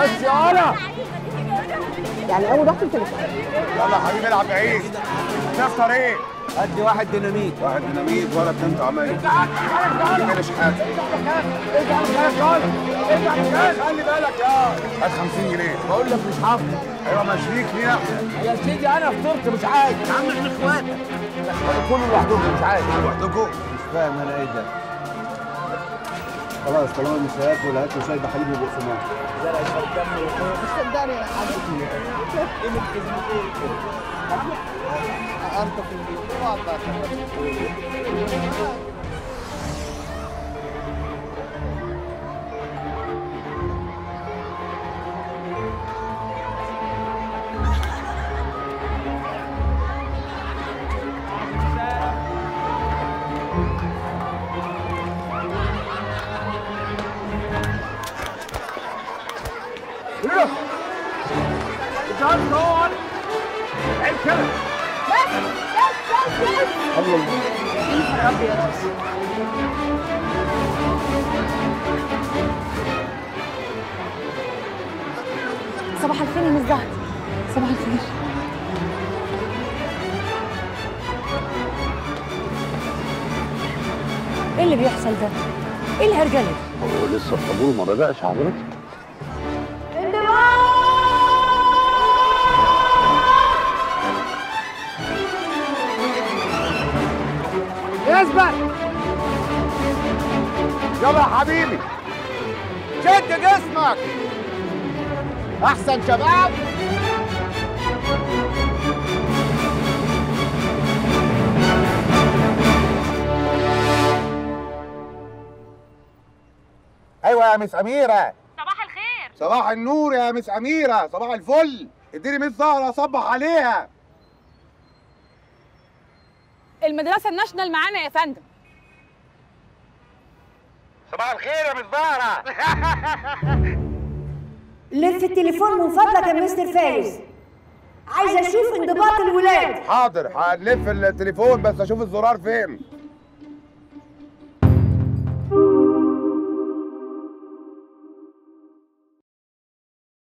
بس يا انا يعني اول رحت التليفون يلا يا حبيبي العب بعيد تفطر ايه؟ ادي واحد ديناميت واحد ديناميت ولا اتنين طعمية كده شحاتة خلي بالك يا هات 50 جنيه بقول لك مش حافظ ايوه ما شريك لينا يا سيدي انا فطرت مش عايز يا عم احنا اخوات كلوا لوحدكم مش عايز لوحدكم مش فاهم انا ايه ده خلاص طالما مش هياكل هات له شاي بحليب وبقسماط مش صدقني يا حبيبي انت في البيت والله بس بس بس بس يا ابيض صباح الخير يا مس زهر صباح الخير ايه اللي بيحصل ده؟ ايه الهرجله دي؟ هو لسه الطابور ما بدأش حضرتك اثبت يلا يا حبيبي شد جسمك احسن شباب ايوه يا مس اميره صباح الخير صباح النور يا مس اميره صباح الفل اديني مس زهره اصبح عليها المدرسة الناشونال معانا يا فندم صباح الخير يا مس زهره لف التليفون من فضلك يا مستر فايز عايزه اشوف انضباط الولاد حاضر هنلف التليفون بس اشوف الزرار فين